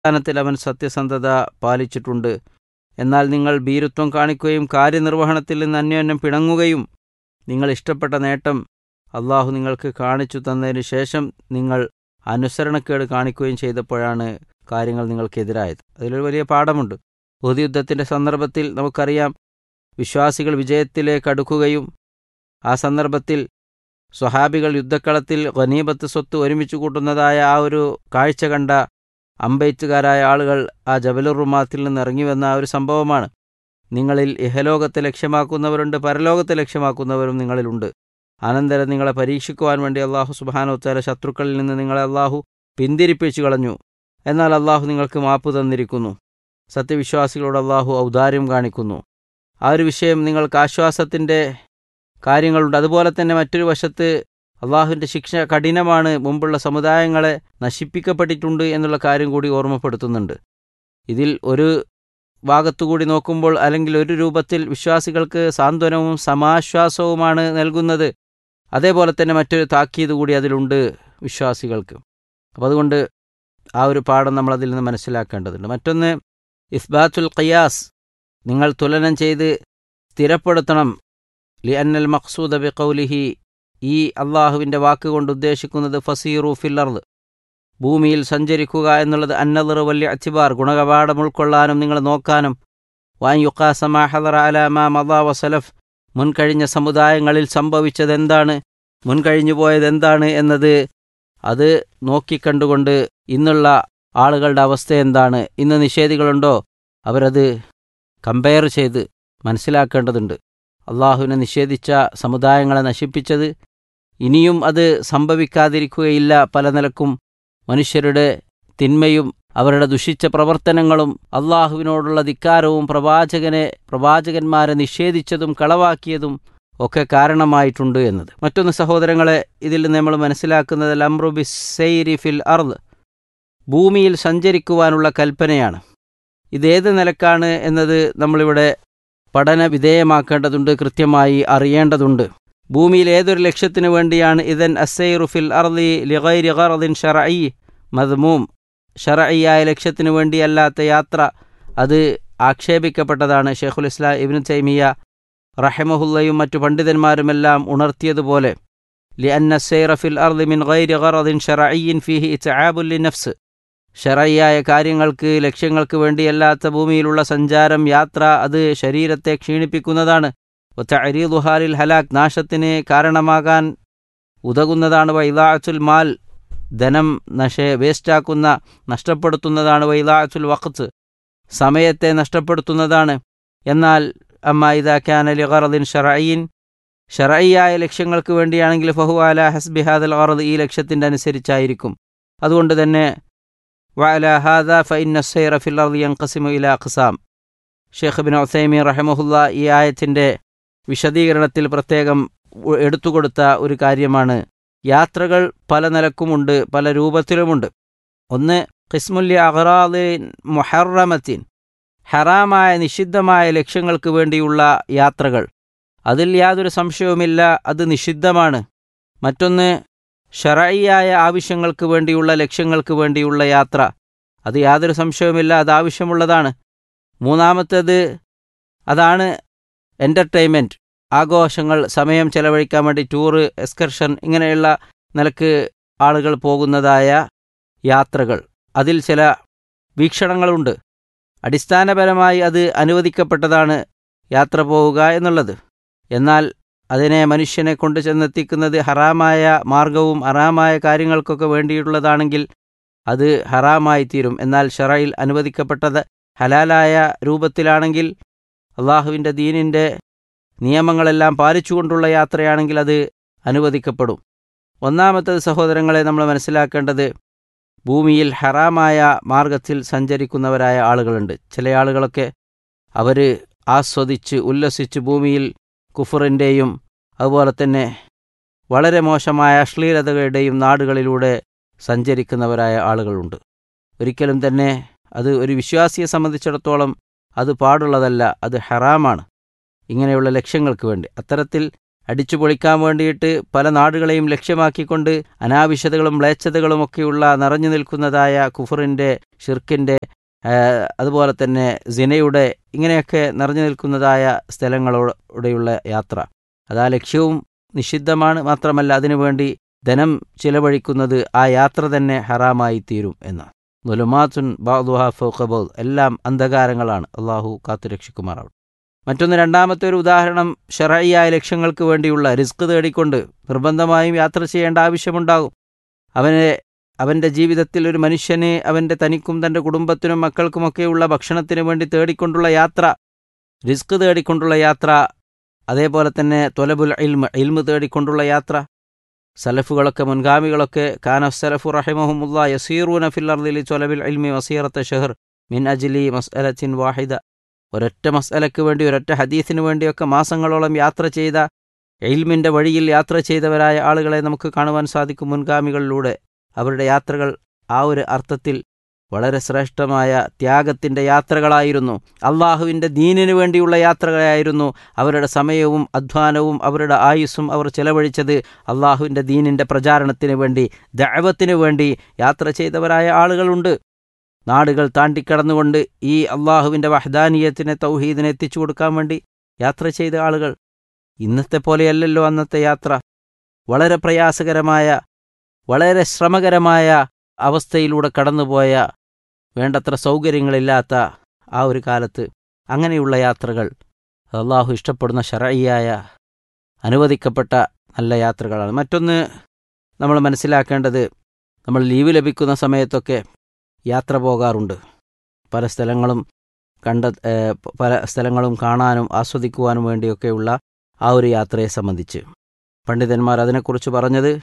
സ്ഥാനത്തിൽ അവൻ സത്യസന്ധത പാലിച്ചിട്ടുണ്ട് എന്നാൽ നിങ്ങൾ ഭീരുത്വം കാണിക്കുകയും കാര്യനിർവഹണത്തിൽ നിന്ന് അന്യോന്യം പിണങ്ങുകയും നിങ്ങൾ ഇഷ്ടപ്പെട്ട നേട്ടം അള്ളാഹു നിങ്ങൾക്ക് കാണിച്ചു തന്നതിന് ശേഷം നിങ്ങൾ അനുസരണക്കേട് കാണിക്കുകയും ചെയ്തപ്പോഴാണ് കാര്യങ്ങൾ നിങ്ങൾക്കെതിരായത് അതിലൊരു വലിയ പാഠമുണ്ട് യുദ്ധത്തിൻ്റെ സന്ദർഭത്തിൽ നമുക്കറിയാം വിശ്വാസികൾ വിജയത്തിലേക്ക് അടുക്കുകയും ആ സന്ദർഭത്തിൽ സ്വഹാബികൾ യുദ്ധക്കളത്തിൽ ഖനീബത്ത് സ്വത്ത് ഒരുമിച്ച് കൂട്ടുന്നതായ ആ ഒരു കാഴ്ച കണ്ട അമ്പെയ്ത്തുകാരായ ആളുകൾ ആ ജബലുർ റുമാത്തിൽ നിന്ന് ഇറങ്ങി വന്ന ആ ഒരു സംഭവമാണ് നിങ്ങളിൽ ഇഹലോകത്തെ ലക്ഷ്യമാക്കുന്നവരുണ്ട് പരലോകത്തെ ലക്ഷ്യമാക്കുന്നവരും നിങ്ങളിലുണ്ട് അനന്തരം നിങ്ങളെ പരീക്ഷിക്കുവാൻ വേണ്ടി അള്ളാഹു സുബാനോത്താര ശത്രുക്കളിൽ നിന്ന് നിങ്ങളെ അള്ളാഹു പിന്തിരിപ്പിച്ചു കളഞ്ഞു എന്നാൽ അള്ളാഹു നിങ്ങൾക്ക് മാപ്പ് തന്നിരിക്കുന്നു സത്യവിശ്വാസികളോട് അള്ളാഹു ഔദാര്യം കാണിക്കുന്നു ആ ഒരു വിഷയം നിങ്ങൾക്ക് ആശ്വാസത്തിൻ്റെ കാര്യങ്ങളുണ്ട് അതുപോലെ തന്നെ മറ്റൊരു വശത്ത് അള്ളാഹുവിൻ്റെ ശിക്ഷ കഠിനമാണ് മുമ്പുള്ള സമുദായങ്ങളെ നശിപ്പിക്കപ്പെട്ടിട്ടുണ്ട് എന്നുള്ള കാര്യം കൂടി ഓർമ്മപ്പെടുത്തുന്നുണ്ട് ഇതിൽ ഒരു ഭാഗത്തുകൂടി നോക്കുമ്പോൾ അല്ലെങ്കിൽ ഒരു രൂപത്തിൽ വിശ്വാസികൾക്ക് സാന്ത്വനവും സമാശ്വാസവുമാണ് നൽകുന്നത് അതേപോലെ തന്നെ മറ്റൊരു താക്കീത് കൂടി അതിലുണ്ട് വിശ്വാസികൾക്ക് അപ്പോൾ അതുകൊണ്ട് ആ ഒരു പാഠം നമ്മൾ അതിൽ നിന്ന് മനസ്സിലാക്കേണ്ടതുണ്ട് മറ്റൊന്ന് ഇസ്ബാത്തുൽ ഖിയാസ് നിങ്ങൾ തുലനം ചെയ്ത് സ്ഥിരപ്പെടുത്തണം ലി അന്നൽ മഖ്സൂദ ബി കൗലിഹി ഈ അള്ളാഹുവിൻ്റെ വാക്കുകൊണ്ട് ഉദ്ദേശിക്കുന്നത് ഫസീറു ഫില്ലർദ് ഭൂമിയിൽ സഞ്ചരിക്കുക എന്നുള്ളത് അന്നദർ വലിയ അച്ചിബാർ ഗുണകപാഠം ഉൾക്കൊള്ളാനും നിങ്ങൾ നോക്കാനും വാൻ യുക്കാസമാഹദർ അലാമ മദാ വസലഫ് മുൻകഴിഞ്ഞ സമുദായങ്ങളിൽ സംഭവിച്ചതെന്താണ് മുൻകഴിഞ്ഞു പോയതെന്താണ് എന്നത് അത് നോക്കിക്കണ്ടുകൊണ്ട് ഇന്നുള്ള ആളുകളുടെ അവസ്ഥ എന്താണ് ഇന്ന് നിഷേധികളുണ്ടോ അവരത് കമ്പയർ ചെയ്ത് മനസ്സിലാക്കേണ്ടതുണ്ട് അള്ളാഹുവിനെ നിഷേധിച്ച സമുദായങ്ങളെ നശിപ്പിച്ചത് ഇനിയും അത് സംഭവിക്കാതിരിക്കുകയില്ല പല നിലക്കും മനുഷ്യരുടെ തിന്മയും അവരുടെ ദുഷിച്ച പ്രവർത്തനങ്ങളും അള്ളാഹുവിനോടുള്ള ധിക്കാരവും പ്രവാചകനെ പ്രവാചകന്മാരെ നിഷേധിച്ചതും കളവാക്കിയതും ഒക്കെ കാരണമായിട്ടുണ്ട് എന്നത് മറ്റൊന്ന് സഹോദരങ്ങളെ ഇതിൽ നമ്മൾ മനസ്സിലാക്കുന്നത് ലംറുബി സെയ്രി ഫിൽ അർദ് ഭൂമിയിൽ സഞ്ചരിക്കുവാനുള്ള കൽപ്പനയാണ് ഇതേത് നിലക്കാണ് എന്നത് നമ്മളിവിടെ പഠന വിധേയമാക്കേണ്ടതുണ്ട് കൃത്യമായി അറിയേണ്ടതുണ്ട് ഭൂമിയിൽ ഏതൊരു ലക്ഷ്യത്തിനു വേണ്ടിയാണ് ഇതൻ അസൈറു ഫിൽ അർദി ലിഗൈരി ഖർദിൻ ഷറഈ മദ്മൂം ഷറഈയായ ലക്ഷ്യത്തിനു വേണ്ടിയല്ലാത്ത യാത്ര അത് ആക്ഷേപിക്കപ്പെട്ടതാണ് ഷെയ്ഖുൽ ഇസ്ലാം ഇബ്നു തൈമിയ റഹമഹുല്ലയും മറ്റു പണ്ഡിതന്മാരുമെല്ലാം ഉണർത്തിയതുപോലെ لأن السير في الأرض من غير غرض شرعي فيه إتعاب للنفس ഷറയ്യായ കാര്യങ്ങൾക്ക് ലക്ഷ്യങ്ങൾക്ക് വേണ്ടിയല്ലാത്ത ഭൂമിയിലുള്ള സഞ്ചാരം യാത്ര അത് ശരീരത്തെ ക്ഷീണിപ്പിക്കുന്നതാണ് ഒത്തരീദുഹാലിൽ ഹലാക്ക് നാശത്തിന് കാരണമാകാൻ ഉതകുന്നതാണ് വൈലാഅത്തുൽ മാൽ ധനം നശ വേസ്റ്റാക്കുന്ന നഷ്ടപ്പെടുത്തുന്നതാണ് വൈലാഅത്തുൽ വഖത്ത് സമയത്തെ നഷ്ടപ്പെടുത്തുന്നതാണ് എന്നാൽ അമ്മ ഇതാക്കാൻ അലി ഖറദിൻ ഷറഈൻ ഷറയ്യായ ലക്ഷ്യങ്ങൾക്ക് വേണ്ടിയാണെങ്കിൽ ഫഹു അല ഹസ്ബിഹാദൽ ഖറദ് ഈ ലക്ഷ്യത്തിൻ്റെ അനുസരിച്ചായിരിക്കും അതുകൊണ്ട് തന്നെ وعلى هذا فإن السير في الأرض ينقسم إلى أقسام ഷെയ്ഖ് ബിൻ ഒസൈമി റഹമുല്ല ഈ ആയത്തിൻ്റെ വിശദീകരണത്തിൽ പ്രത്യേകം എടുത്തുകൊടുത്ത ഒരു കാര്യമാണ് യാത്രകൾ പല നിലക്കുമുണ്ട് പല രൂപത്തിലുമുണ്ട് ഒന്ന് ഖിസ്മുല്യ അഹ്റാദിൻ മുഹറമത്തിൻ ഹറാമായ നിഷിദ്ധമായ ലക്ഷ്യങ്ങൾക്ക് വേണ്ടിയുള്ള യാത്രകൾ അതിൽ യാതൊരു സംശയവുമില്ല അത് നിഷിദ്ധമാണ് മറ്റൊന്ന് ഷറയ്യായ ആവശ്യങ്ങൾക്ക് വേണ്ടിയുള്ള ലക്ഷ്യങ്ങൾക്ക് വേണ്ടിയുള്ള യാത്ര അത് യാതൊരു സംശയവുമില്ല അത് ആവശ്യമുള്ളതാണ് മൂന്നാമത്തേത് അതാണ് എൻ്റർടൈൻമെൻറ്റ് ആഘോഷങ്ങൾ സമയം ചെലവഴിക്കാൻ വേണ്ടി ടൂറ് എക്സ്കർഷൻ ഇങ്ങനെയുള്ള നിലക്ക് ആളുകൾ പോകുന്നതായ യാത്രകൾ അതിൽ ചില വീക്ഷണങ്ങളുണ്ട് അടിസ്ഥാനപരമായി അത് അനുവദിക്കപ്പെട്ടതാണ് യാത്ര പോവുക എന്നുള്ളത് എന്നാൽ അതിനെ മനുഷ്യനെ കൊണ്ടു ചെന്നെത്തിക്കുന്നത് ഹറാമായ മാർഗവും ഹറാമായ കാര്യങ്ങൾക്കൊക്കെ വേണ്ടിയിട്ടുള്ളതാണെങ്കിൽ അത് ഹറാമായി തീരും എന്നാൽ ഷറയിൽ അനുവദിക്കപ്പെട്ടത് ഹലാലായ രൂപത്തിലാണെങ്കിൽ അള്ളാഹുവിൻ്റെ ദീനിൻ്റെ നിയമങ്ങളെല്ലാം പാലിച്ചുകൊണ്ടുള്ള യാത്രയാണെങ്കിൽ അത് അനുവദിക്കപ്പെടും ഒന്നാമത്തത് സഹോദരങ്ങളെ നമ്മൾ മനസ്സിലാക്കേണ്ടത് ഭൂമിയിൽ ഹറാമായ മാർഗത്തിൽ സഞ്ചരിക്കുന്നവരായ ആളുകളുണ്ട് ചില ആളുകളൊക്കെ അവർ ആസ്വദിച്ച് ഉല്ലസിച്ച് ഭൂമിയിൽ കുഫറിൻ്റെയും അതുപോലെ തന്നെ വളരെ മോശമായ അശ്ലീലതകളുടെയും നാടുകളിലൂടെ സഞ്ചരിക്കുന്നവരായ ആളുകളുണ്ട് ഒരിക്കലും തന്നെ അത് ഒരു വിശ്വാസിയെ സംബന്ധിച്ചിടത്തോളം അത് പാടുള്ളതല്ല അത് ഹറാമാണ് ഇങ്ങനെയുള്ള ലക്ഷ്യങ്ങൾക്ക് വേണ്ടി അത്തരത്തിൽ അടിച്ചു പൊളിക്കാൻ വേണ്ടിയിട്ട് പല നാടുകളെയും ലക്ഷ്യമാക്കിക്കൊണ്ട് അനാവശ്യതകളും മ്ലേച്ഛതകളും ഒക്കെയുള്ള നിറഞ്ഞു നിൽക്കുന്നതായ കുഫറിൻ്റെ ഷിർക്കിൻ്റെ അതുപോലെ തന്നെ സിനയുടെ ഇങ്ങനെയൊക്കെ നിറഞ്ഞു നിൽക്കുന്നതായ സ്ഥലങ്ങളോടെയുള്ള യാത്ര അതാ ലക്ഷ്യവും നിഷിദ്ധമാണ് മാത്രമല്ല അതിനുവേണ്ടി ധനം ചിലവഴിക്കുന്നത് ആ യാത്ര തന്നെ ഹറാമായി തീരും എന്ന് നുലുമാത്തുൻ ബാദുഹ ഫൗഖബോദ് എല്ലാം അന്ധകാരങ്ങളാണ് അള്ളാഹു കാത്തുരക്ഷിക്കുമാറാവും മറ്റൊന്ന് രണ്ടാമത്തെ ഒരു ഉദാഹരണം ഷെറയായ ലക്ഷ്യങ്ങൾക്ക് വേണ്ടിയുള്ള റിസ്ക് തേടിക്കൊണ്ട് നിർബന്ധമായും യാത്ര ചെയ്യേണ്ട ആവശ്യമുണ്ടാകും അവനെ അവൻ്റെ ജീവിതത്തിൽ ഒരു മനുഷ്യന് അവൻ്റെ തനിക്കും തൻ്റെ കുടുംബത്തിനും മക്കൾക്കുമൊക്കെയുള്ള ഭക്ഷണത്തിന് വേണ്ടി തേടിക്കൊണ്ടുള്ള യാത്ര റിസ്ക് തേടിക്കൊണ്ടുള്ള യാത്ര അതേപോലെ തന്നെ തൊലബുൽ ഇൽമ ഇൽമ് തേടിക്കൊണ്ടുള്ള യാത്ര സലഫുകളൊക്കെ മുൻഗാമികളൊക്കെ കാന സലഫു റഹിമഹുമുല്ല യസീറൂന ഫിൽ അർദിലി തൊലബിൽ ഇൽമി വസീറത്തെ ഷെഹർ മിൻ അജിലി മസ്അലത്തിൻ വാഹിദ ഒരൊറ്റ മസ്അലയ്ക്ക് വേണ്ടി ഒരൊറ്റ ഹദീസിന് വേണ്ടിയൊക്കെ മാസങ്ങളോളം യാത്ര ചെയ്ത എയിൽമിൻ്റെ വഴിയിൽ യാത്ര ചെയ്തവരായ ആളുകളെ നമുക്ക് കാണുവാൻ സാധിക്കും മുൻഗാമികളിലൂടെ അവരുടെ യാത്രകൾ ആ ഒരു അർത്ഥത്തിൽ വളരെ ശ്രേഷ്ഠമായ ത്യാഗത്തിൻ്റെ യാത്രകളായിരുന്നു അള്ളാഹുവിൻ്റെ ദീനിനു വേണ്ടിയുള്ള യാത്രകളായിരുന്നു അവരുടെ സമയവും അധ്വാനവും അവരുടെ ആയുസ്സും അവർ ചെലവഴിച്ചത് അള്ളാഹുവിൻ്റെ ദീനിൻ്റെ പ്രചാരണത്തിന് വേണ്ടി ദൈവത്തിനു വേണ്ടി യാത്ര ചെയ്തവരായ ആളുകളുണ്ട് നാടുകൾ താണ്ടിക്കടന്നുകൊണ്ട് ഈ അള്ളാഹുവിൻ്റെ വഹദാനീയത്തിനെ തൗഹീദിനെ എത്തിച്ചു കൊടുക്കാൻ വേണ്ടി യാത്ര ചെയ്ത ആളുകൾ ഇന്നത്തെ പോലെയല്ലല്ലോ അന്നത്തെ യാത്ര വളരെ പ്രയാസകരമായ വളരെ ശ്രമകരമായ അവസ്ഥയിലൂടെ കടന്നുപോയ വേണ്ടത്ര സൗകര്യങ്ങളില്ലാത്ത ആ ഒരു കാലത്ത് അങ്ങനെയുള്ള യാത്രകൾ അള്ളാഹു ഇഷ്ടപ്പെടുന്ന ഷറയ്യായ അനുവദിക്കപ്പെട്ട നല്ല യാത്രകളാണ് മറ്റൊന്ന് നമ്മൾ മനസ്സിലാക്കേണ്ടത് നമ്മൾ ലീവ് ലഭിക്കുന്ന സമയത്തൊക്കെ യാത്ര പോകാറുണ്ട് പല സ്ഥലങ്ങളും കണ്ട പല സ്ഥലങ്ങളും കാണാനും ആസ്വദിക്കുവാനും വേണ്ടിയൊക്കെയുള്ള ആ ഒരു യാത്രയെ സംബന്ധിച്ച് പണ്ഡിതന്മാർ അതിനെക്കുറിച്ച് പറഞ്ഞത്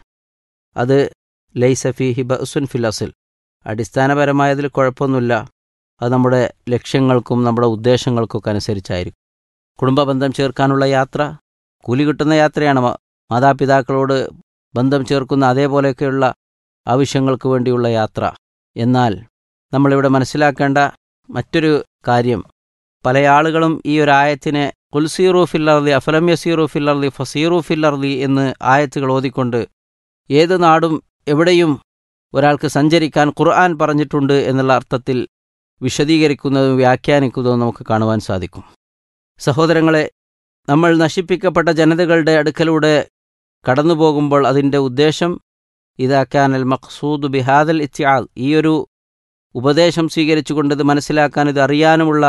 അത് ലൈസഫി ഹിബസുൻ ഫിലസിൽ അടിസ്ഥാനപരമായതിൽ കുഴപ്പമൊന്നുമില്ല അത് നമ്മുടെ ലക്ഷ്യങ്ങൾക്കും നമ്മുടെ ഉദ്ദേശങ്ങൾക്കൊക്കെ അനുസരിച്ചായിരിക്കും കുടുംബ ബന്ധം ചേർക്കാനുള്ള യാത്ര കൂലി കിട്ടുന്ന യാത്രയാണ് മാതാപിതാക്കളോട് ബന്ധം ചേർക്കുന്ന അതേപോലെയൊക്കെയുള്ള ആവശ്യങ്ങൾക്ക് വേണ്ടിയുള്ള യാത്ര എന്നാൽ നമ്മളിവിടെ മനസ്സിലാക്കേണ്ട മറ്റൊരു കാര്യം പല ആളുകളും ഈ ഒരു ആയത്തിനെ കുൽസീറു ഫില്ലർലി അഫലം യസീറു ഫില്ലർലി ഫസീറു ഫില്ലർലി എന്ന് ആയത്തുകൾ ഓതിക്കൊണ്ട് ഏത് നാടും എവിടെയും ഒരാൾക്ക് സഞ്ചരിക്കാൻ ഖുർആൻ പറഞ്ഞിട്ടുണ്ട് എന്നുള്ള അർത്ഥത്തിൽ വിശദീകരിക്കുന്നതും വ്യാഖ്യാനിക്കുന്നതും നമുക്ക് കാണുവാൻ സാധിക്കും സഹോദരങ്ങളെ നമ്മൾ നശിപ്പിക്കപ്പെട്ട ജനതകളുടെ അടുക്കലൂടെ കടന്നു പോകുമ്പോൾ അതിൻ്റെ ഉദ്ദേശം ഇതാക്കാനൽ മഖ്സൂദ് ബിഹാദൽ ഇത്യാൽ ഈ ഒരു ഉപദേശം സ്വീകരിച്ചുകൊണ്ട് ഇത് മനസ്സിലാക്കാൻ ഇത് അറിയാനുമുള്ള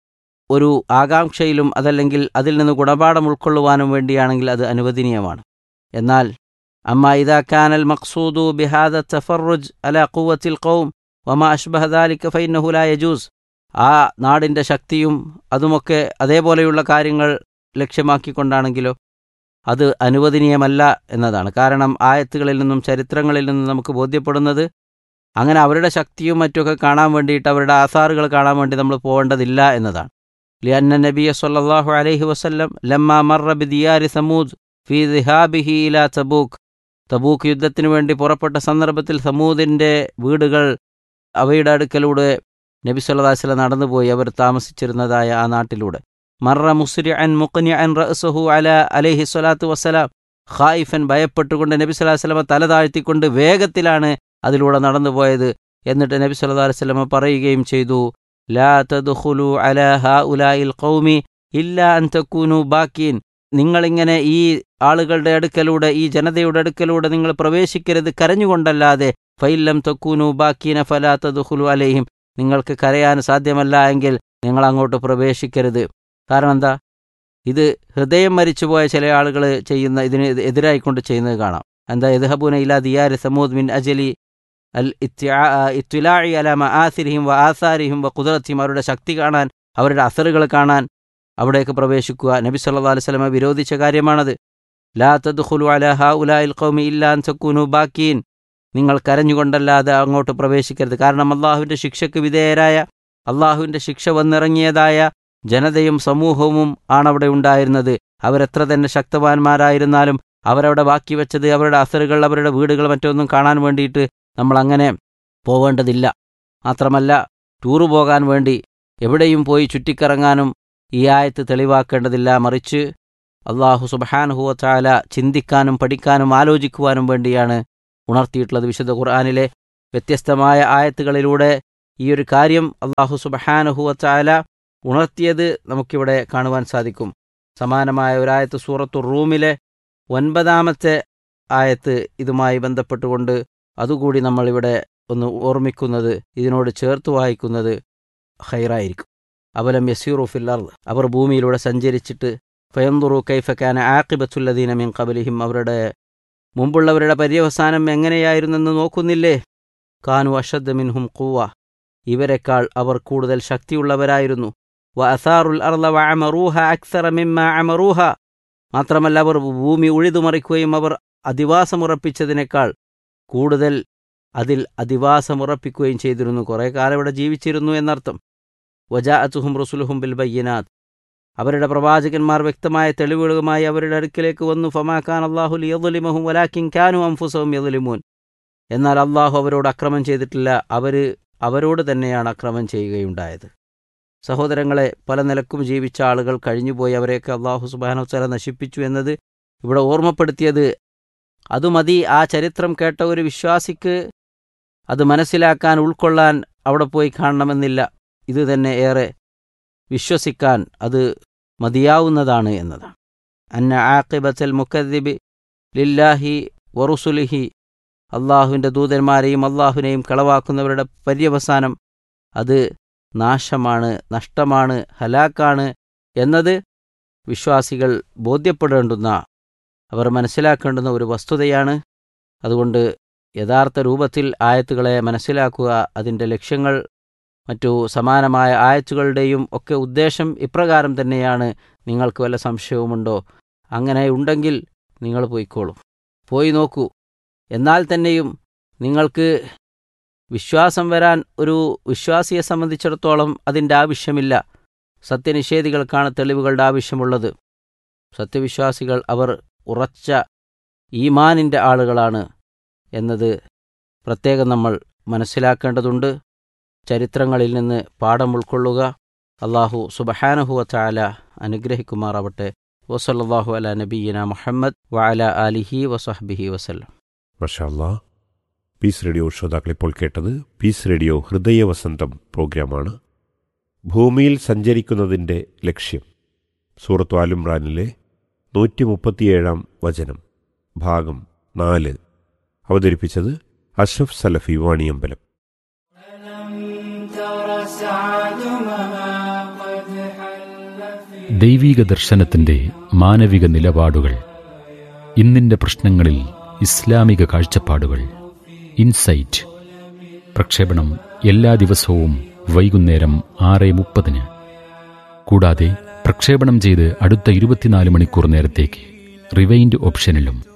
ഒരു ആകാംക്ഷയിലും അതല്ലെങ്കിൽ അതിൽ നിന്ന് ഗുണപാഠം ഉൾക്കൊള്ളുവാനും വേണ്ടിയാണെങ്കിൽ അത് അനുവദനീയമാണ് എന്നാൽ അമ്മ ഇതാക്കാനൽ മഖ്സൂദു ബിഹാദ തഫറുജ് അല ഖുവത്തിൽ ഖൗം വമ അഷ്ബഹദാലിക്ക ഫൈനഹുല യജൂസ് ആ നാടിൻ്റെ ശക്തിയും അതുമൊക്കെ അതേപോലെയുള്ള കാര്യങ്ങൾ ലക്ഷ്യമാക്കിക്കൊണ്ടാണെങ്കിലോ അത് അനുവദനീയമല്ല എന്നതാണ് കാരണം ആയത്തുകളിൽ നിന്നും ചരിത്രങ്ങളിൽ നിന്നും നമുക്ക് ബോധ്യപ്പെടുന്നത് അങ്ങനെ അവരുടെ ശക്തിയും മറ്റുമൊക്കെ കാണാൻ വേണ്ടിയിട്ട് അവരുടെ ആസാറുകൾ കാണാൻ വേണ്ടി നമ്മൾ പോകേണ്ടതില്ല എന്നതാണ് ലിയന്ന നബിയ സല്ലാഹു അലൈഹി വസ്ല്ലം ലമ്മ മറ ബിദിയാരി സമൂദ് ഫി ദിഹാബിഹി ഇല തബൂക്ക് തബൂക്ക് യുദ്ധത്തിന് വേണ്ടി പുറപ്പെട്ട സന്ദർഭത്തിൽ സമൂദിൻ്റെ വീടുകൾ അവയുടെ അടുക്കലൂടെ നബി സല്ലാസ്ല നടന്നുപോയി അവർ താമസിച്ചിരുന്നതായ ആ നാട്ടിലൂടെ മറ മുസ്രി അൻ മുഖ്നി അൻ റസഹു അല അലൈഹി സ്വലാത്തു വസ്സലാം ഖായിഫൻ ഭയപ്പെട്ടുകൊണ്ട് നബി സ്വലാഹു വസ്ലമ തല താഴ്ത്തിക്കൊണ്ട് വേഗത്തിലാണ് അതിലൂടെ നടന്നുപോയത് എന്നിട്ട് നബി സല്ലല്ലാഹു അലൈഹി വസല്ലം പറയുകയും ചെയ്തു ലാ തദ്ഖുലു അലാ ഹഉലായിൽ ഖൗമി ഇല്ലാ അൻ തകൂനു ബാക്കീൻ നിങ്ങളിങ്ങനെ ഈ ആളുകളുടെ അടുക്കലൂടെ ഈ ജനതയുടെ അടുക്കലൂടെ നിങ്ങൾ പ്രവേശിക്കരുത് കരഞ്ഞുകൊണ്ടല്ലാതെ ഫൈല്ലം തക്കൂനു ബാക്കീന ഫലാ തദ്ഖുലു അലൈഹിം നിങ്ങൾക്ക് കരയാൻ സാധ്യമല്ല എങ്കിൽ നിങ്ങൾ അങ്ങോട്ട് പ്രവേശിക്കരുത് കാരണം എന്താ ഇത് ഹൃദയം മരിച്ചുപോയ ചില ആളുകൾ ചെയ്യുന്ന ഇതിന് എതിരായിക്കൊണ്ട് ചെയ്യുന്നത് കാണാം എന്താ യദ്ഹബൂന ഇലാ ദിയാരി സമൂദ് മിൻ അജലി അൽ ഇത്വിലാഴി അലാമ ആസിരിഹിം വ ആസാരിഹിം വ കുതിരത്തിയും അവരുടെ ശക്തി കാണാൻ അവരുടെ അസറുകൾ കാണാൻ അവിടേക്ക് പ്രവേശിക്കുക നബി സല്ലാ അലൈഹി സ്വലമ വിരോധിച്ച കാര്യമാണത് ലാ തദ്ഖുലു അല ഹ ഉലായിൽ ഖൗമി ഇല്ലാൻ സക്കൂനു ബാക്കീൻ നിങ്ങൾ കരഞ്ഞുകൊണ്ടല്ലാതെ അങ്ങോട്ട് പ്രവേശിക്കരുത് കാരണം അള്ളാഹുവിൻ്റെ ശിക്ഷയ്ക്ക് വിധേയരായ അള്ളാഹുവിൻ്റെ ശിക്ഷ വന്നിറങ്ങിയതായ ജനതയും സമൂഹവും ആണവിടെ ഉണ്ടായിരുന്നത് അവരെത്ര തന്നെ ശക്തവാന്മാരായിരുന്നാലും അവരവിടെ ബാക്കി വെച്ചത് അവരുടെ അസറുകൾ അവരുടെ വീടുകൾ മറ്റൊന്നും കാണാൻ വേണ്ടിയിട്ട് നമ്മൾ അങ്ങനെ പോവേണ്ടതില്ല മാത്രമല്ല ടൂറ് പോകാൻ വേണ്ടി എവിടെയും പോയി ചുറ്റിക്കറങ്ങാനും ഈ ആയത്ത് തെളിവാക്കേണ്ടതില്ല മറിച്ച് അള്ളാഹു സുബഹാനുഹുവ ചാല ചിന്തിക്കാനും പഠിക്കാനും ആലോചിക്കുവാനും വേണ്ടിയാണ് ഉണർത്തിയിട്ടുള്ളത് വിശുദ്ധ ഖുർആാനിലെ വ്യത്യസ്തമായ ആയത്തുകളിലൂടെ ഈ ഒരു കാര്യം അള്ളാഹു സുബഹാനുഹുവ ചാല ഉണർത്തിയത് നമുക്കിവിടെ കാണുവാൻ സാധിക്കും സമാനമായ ഒരായത്ത് സൂറത്തു റൂമിലെ ഒൻപതാമത്തെ ആയത്ത് ഇതുമായി ബന്ധപ്പെട്ടുകൊണ്ട് അതുകൂടി നമ്മളിവിടെ ഒന്ന് ഓർമ്മിക്കുന്നത് ഇതിനോട് ചേർത്ത് വായിക്കുന്നത് ഹൈറായിരിക്കും അവലം യസീറു ഫില്ലർ അവർ ഭൂമിയിലൂടെ സഞ്ചരിച്ചിട്ട് ഫയന്തുറു കൈഫക്കാന ആക്കിബത്തുല്ലദീന മിൻ കബലിഹിം അവരുടെ മുമ്പുള്ളവരുടെ പര്യവസാനം എങ്ങനെയായിരുന്നെന്ന് നോക്കുന്നില്ലേ കാനു അഷദ് മിൻഹും കൂവ ഇവരെക്കാൾ അവർ കൂടുതൽ ശക്തിയുള്ളവരായിരുന്നു വ അസാറുൽ അർള വ അമറൂഹ അക്സറ മിമ്മ അമറൂഹ മാത്രമല്ല അവർ ഭൂമി ഉഴുതുമറിക്കുകയും അവർ അധിവാസമുറപ്പിച്ചതിനേക്കാൾ കൂടുതൽ അതിൽ അധിവാസമുറപ്പിക്കുകയും ചെയ്തിരുന്നു കുറേ കാലം ഇവിടെ ജീവിച്ചിരുന്നു എന്നർത്ഥം വജാഅത്തുഹും റുസുലുഹും ബിൽ ബയ്യനാഥ് അവരുടെ പ്രവാചകന്മാർ വ്യക്തമായ തെളിവുകളുമായി അവരുടെ അടുക്കിലേക്ക് വന്നു ഫമാഖാൻ അള്ളാഹു യദുലിമഹും വലാക്കിൻ ഖാനു അംഫുസവും യദുലിമൂൻ എന്നാൽ അള്ളാഹു അവരോട് അക്രമം ചെയ്തിട്ടില്ല അവർ അവരോട് തന്നെയാണ് അക്രമം ചെയ്യുകയുണ്ടായത് സഹോദരങ്ങളെ പല നിലക്കും ജീവിച്ച ആളുകൾ കഴിഞ്ഞുപോയി അവരെയൊക്കെ അള്ളാഹു സുബാനുസല നശിപ്പിച്ചു എന്നത് ഇവിടെ ഓർമ്മപ്പെടുത്തിയത് അതുമതി ആ ചരിത്രം കേട്ട ഒരു വിശ്വാസിക്ക് അത് മനസ്സിലാക്കാൻ ഉൾക്കൊള്ളാൻ അവിടെ പോയി കാണണമെന്നില്ല ഇത് തന്നെ ഏറെ വിശ്വസിക്കാൻ അത് മതിയാവുന്നതാണ് എന്നതാണ് അന്ന ആക്കിബത്തൽ മുക്കദ്ദിബി ലില്ലാഹി വറുസുലിഹി അള്ളാഹുവിൻ്റെ ദൂതന്മാരെയും അള്ളാഹുവിനെയും കളവാക്കുന്നവരുടെ പര്യവസാനം അത് നാശമാണ് നഷ്ടമാണ് ഹലാക്കാണ് എന്നത് വിശ്വാസികൾ ബോധ്യപ്പെടേണ്ടുന്ന അവർ മനസ്സിലാക്കേണ്ടുന്ന ഒരു വസ്തുതയാണ് അതുകൊണ്ട് യഥാർത്ഥ രൂപത്തിൽ ആയത്തുകളെ മനസ്സിലാക്കുക അതിൻ്റെ ലക്ഷ്യങ്ങൾ മറ്റു സമാനമായ ആയത്തുകളുടെയും ഒക്കെ ഉദ്ദേശം ഇപ്രകാരം തന്നെയാണ് നിങ്ങൾക്ക് വല്ല സംശയവുമുണ്ടോ അങ്ങനെ ഉണ്ടെങ്കിൽ നിങ്ങൾ പോയിക്കോളൂ പോയി നോക്കൂ എന്നാൽ തന്നെയും നിങ്ങൾക്ക് വിശ്വാസം വരാൻ ഒരു വിശ്വാസിയെ സംബന്ധിച്ചിടത്തോളം അതിൻ്റെ ആവശ്യമില്ല സത്യനിഷേധികൾക്കാണ് തെളിവുകളുടെ ആവശ്യമുള്ളത് സത്യവിശ്വാസികൾ അവർ ഉറച്ച ഈമാനിൻ്റെ ആളുകളാണ് എന്നത് പ്രത്യേകം നമ്മൾ മനസ്സിലാക്കേണ്ടതുണ്ട് ചരിത്രങ്ങളിൽ നിന്ന് പാഠം ഉൾക്കൊള്ളുക അള്ളാഹു സുബഹാനഹുവ ചാല അനുഗ്രഹിക്കുമാറാവട്ടെ വസല്ലാഹു അല നബീന മുഹമ്മദ് വഅല ആലിഹി വസഹബിഹി വസല്ലം മഷാല്ലാ പീസ് റേഡിയോ ശ്രോതാക്കൾ ഇപ്പോൾ കേട്ടത് പീസ് റേഡിയോ ഹൃദയവസന്തം പ്രോഗ്രാമാണ് ഭൂമിയിൽ സഞ്ചരിക്കുന്നതിൻ്റെ ലക്ഷ്യം സൂറത്ത് ആലുംറാനിലെ നൂറ്റി മുപ്പത്തിയേഴാം വചനം ഭാഗം നാല് അവതരിപ്പിച്ചത് അഷ്റഫ് സലഫി വാണിയമ്പലം ദൈവീക ദർശനത്തിന്റെ മാനവിക നിലപാടുകൾ ഇന്നിന്റെ പ്രശ്നങ്ങളിൽ ഇസ്ലാമിക കാഴ്ചപ്പാടുകൾ ഇൻസൈറ്റ് പ്രക്ഷേപണം എല്ലാ ദിവസവും വൈകുന്നേരം ആറ് മുപ്പതിന് കൂടാതെ പ്രക്ഷേപണം ചെയ്ത് അടുത്ത ഇരുപത്തിനാല് മണിക്കൂർ നേരത്തേക്ക് റിവൈൻഡ് ഓപ്ഷനിലും